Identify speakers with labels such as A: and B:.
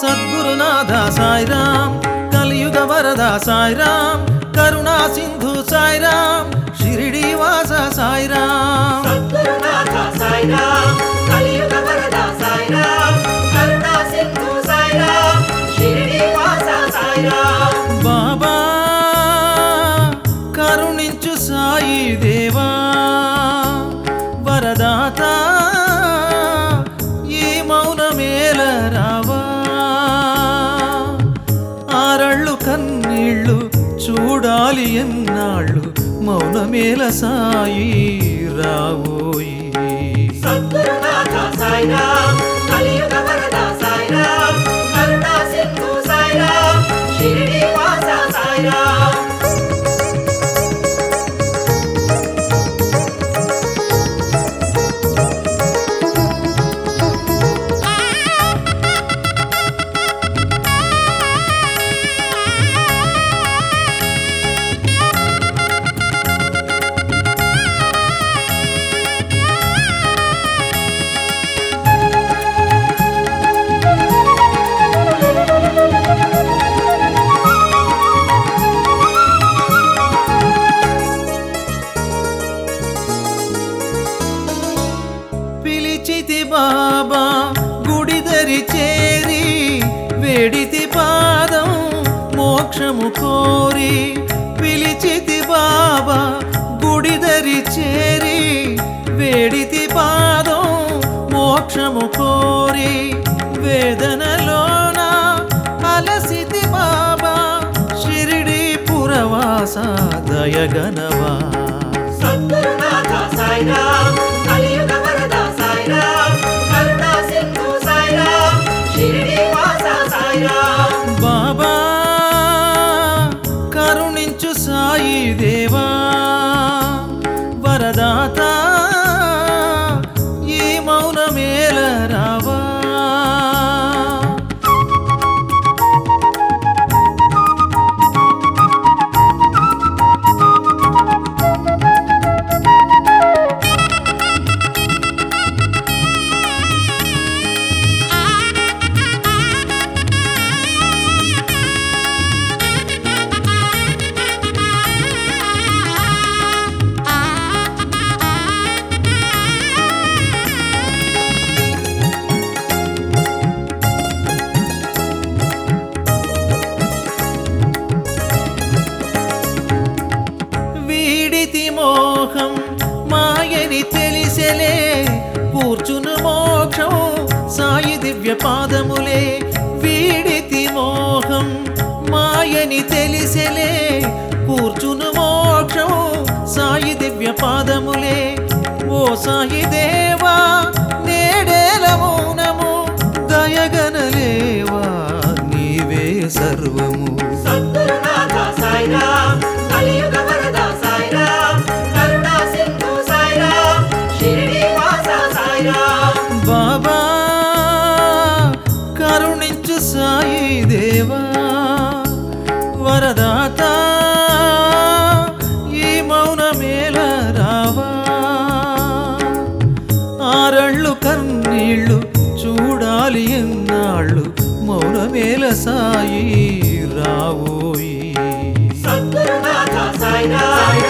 A: సద్గురునాథ సాయిరామ్ కలియుగ వరద సాయిరామ్ కరుణా సింధు సాయిరామ్ షిరిడి వాస సాయిరామ్
B: సద్గురునాథ సాయిరామ్ కలియుగ వరద సాయిరామ్ కరుణా సింధు సాయిరామ్ షిరిడి వాస సాయిరామ్
A: బాబా కరుణించు సాయి దేవా వరదాత ఈ మౌనమేల రావా ఆరళ్ళు కన్నీళ్ళు చూడాలి ఎన్నాళ్ళు మౌనమేల సాయి రావోయి
B: సద్గురునాథ సాయిరామ్ కలియుగ వరద సాయిరామ్ కరుణా సింధు సాయిరామ్ షిరిడి వాస సాయిరామ్
A: పిలిచితి బాబా గుడిదరి చేరి వేడితి పాదం మోక్షము కోరి పిలిచితి బాబా గుడిదరి చేరి వేడితి పాదం మోక్షము కోరి వేదనలోన అలసితి బాబా షిరిడి పురవాస దయగనవా
B: సద్గురునాథ సాయిరామ్ కలియుగ వరద సాయిరామ్ కరుణా సింధు సాయిరామ్ షిరిడి వాస సాయిరామ్
A: బాబా కరుణించు సాయి దేవా వరదాత ఈ మౌనమేల రావా వీడితి మోహం మాయని తెలిసెలే కూర్చును మోక్షం సాయి దివ్య పాదములే వీడితి మోహం మాయని తెలిసెలే కూర్చును మోక్షం సాయి దివ్య పాదములే ఓ సాయి దేవా నేడేల మౌనము దయగనలేవా నీవే సర్వము
B: సద్గురునాథ సాయిరామ్ కలియుగ వరద సాయిరామ్ కరుణా సింధు సాయిరామ్ షిరిడి వాస సాయిరామ్
A: బాబా కరుణించు సాయి దేవా వరదాత ఈ మౌనమేల రావా ఆరళ్ళు కన్నీళ్ళు చూడాలి ఎన్నాళ్ళు మౌనమేల సాయి రావోయి
B: సద్గురునాథ సాయిరామ్